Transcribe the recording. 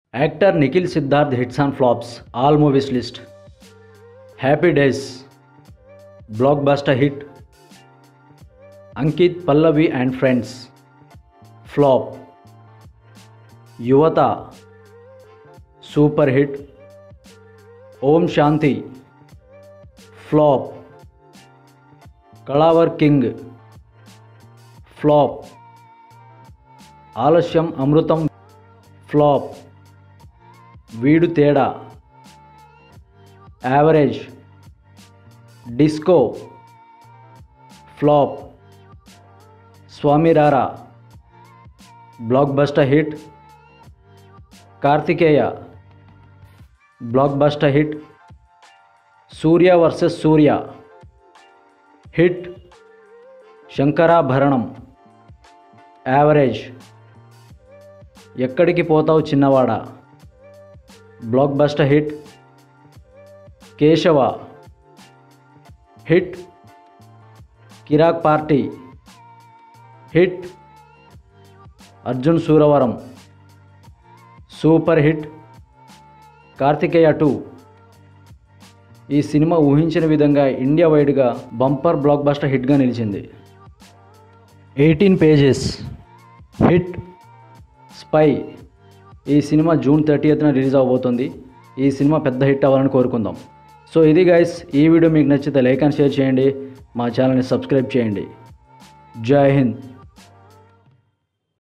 Actor Nikhil Siddharth hits and flops, all movies list. Happy Days, blockbuster hit. Ankit Pallavi and Friends, flop. Yuvata, super hit. Om Shanti, flop. Kalavar King, flop. ఆలస్యం అమృతం flop Veedu Theda average disco flop Swamirara blockbuster hit Karthikeya blockbuster hit Surya versus Surya hit Sankarabharanam average Ekkadiki Pothavu Chinnavada blockbuster hit Keshava hit Kirrak party hit Arjun Suravaram super hit Karthikeya two ఈ cinema ఊహించిన విధంగా India వైడ్గా bumper blockbuster హిట్గా నిలిచింది eighteen pages hit spy ఈ cinema June థర్టీయత్న release అవబోతుంది ఈ సినిమా పెద్ద హిట్ అవ్వాలని కోరుకుందాం సో ఇది గైస్ ఈ వీడియో మీకు నచ్చితే లైక్ అండ్ షేర్ చేయండి మా ఛానల్ని సబ్స్క్రైబ్ చేయండి జై హింద్